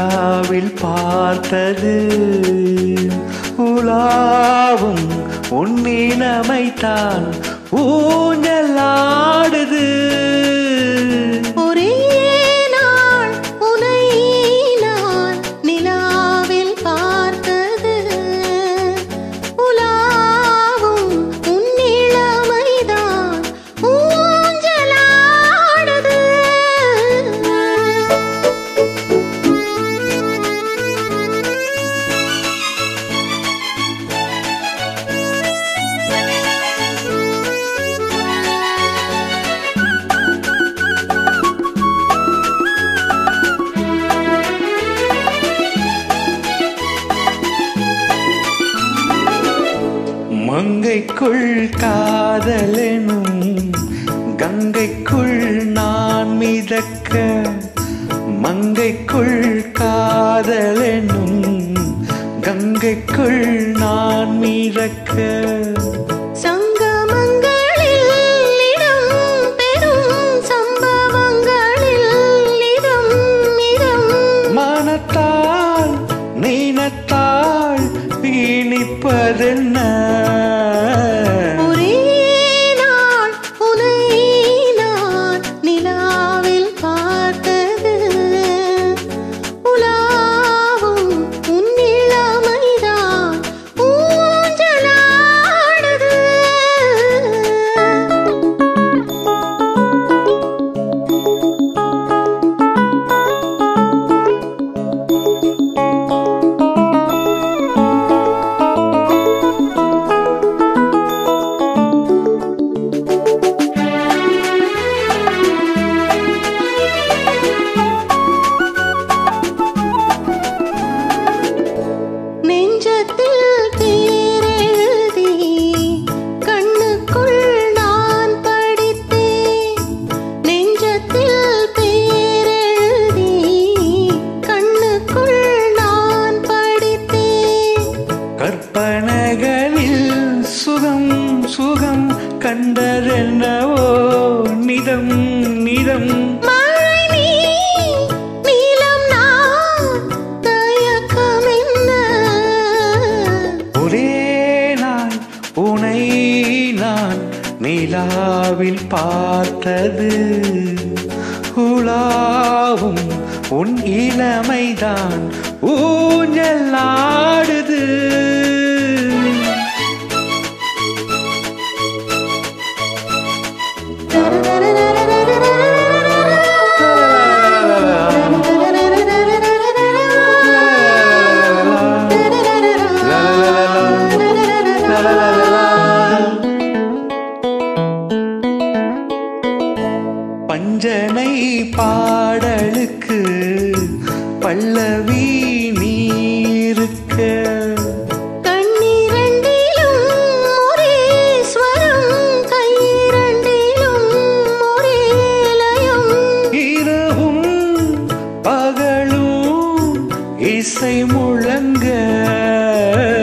நிலாவில் பார்த்தது உலாவும் உன்னினமைத்தான் ஊஞ்சல் ஆடுது ஒரே நாள் உனை நான் நிலாவில் பார்த்தது உலாவும் உன் இளமைதான் ஊஞ்சலாடுது மங்கைக்குள் காதலெனும் கங்கைக்குள் நான் மிதக்க மங்கைக்குள் காதலெனும் கங்கைக்குள் நான் மிதக்க சங்கமங்களில் இடம் பெறும் சம்பவங்களில் இதம் இதம் மனத்தால் நீனத்தால் இனிப்பதென்ன ஒரே நாள் உனை நான் நிலாவில் பார்த்தது உலாவும் உன் இளமைதான் ஊஞ்சலாடுது நெஞ்சத்தில் தேரெழுதி கண்ணுக்குள் நான் படித்தேன் நெஞ்சத்தில் தேரெழுதி கண்ணுக்குள் நான் படித்தேன் கற்பனைகளில் சுகம் சுகம் கண்டதென்னவோ நிதம் நிதம் மழை நீ நீலம் நான் தயக்கம் என்ன ஒரே நாள் உனை நான் நிலாவில் பார்த்தது உலாவும் உன் இளமைதான் ஊஞ்சல் ஆடுது பஞ்சனை பாடலுக்கு பல்லவி நீருக்க கண்ணிரண்டிலும் ஒரே ஸ்வரம் கையிரண்டிலும் ஒரே லயம் இரவும் பகலும் இசை முழங்க